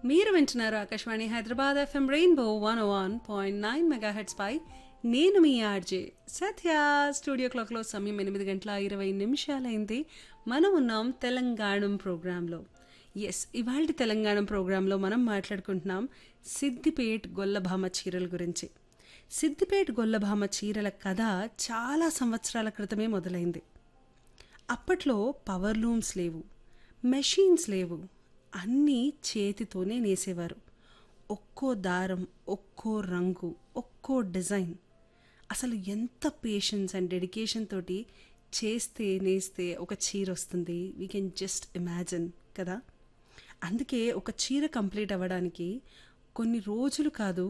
మీరు వింటున్నారు Akashvani Hyderabad FM rainbow one one point nine mega heads పై నేను మీ ఆర్జే సత్య స్టూడియో క్లాక్లో సమయం ఎనిమిది గంటల ఇరవై నిమిషాలైంది మనం ఉన్నాం తెలంగాణ ప్రోగ్రాంలో ఎస్ ఇవాళ తెలంగాణ ప్రోగ్రాంలో మనం మాట్లాడుకుంటున్నాం సిద్దిపేట్ గొల్లభామ చీరల గురించి సిద్దిపేట్ గొల్లభామ చీరల కథ చాలా సంవత్సరాల క్రితమే మొదలైంది అప్పట్లో పవర్ లూమ్స్ లేవు మెషీన్స్ లేవు అన్నీ చేతితోనే నేసేవారు ఒక్కో దారం ఒక్కో రంగు ఒక్కో డిజైన్ అసలు ఎంత పేషెన్స్ అండ్ డెడికేషన్ తోటి చేస్తే నేస్తే ఒక చీర వస్తుంది వీ కెన్ జస్ట్ ఇమాజిన్ కదా అందుకే ఒక చీర కంప్లీట్ అవ్వడానికి కొన్ని రోజులు కాదు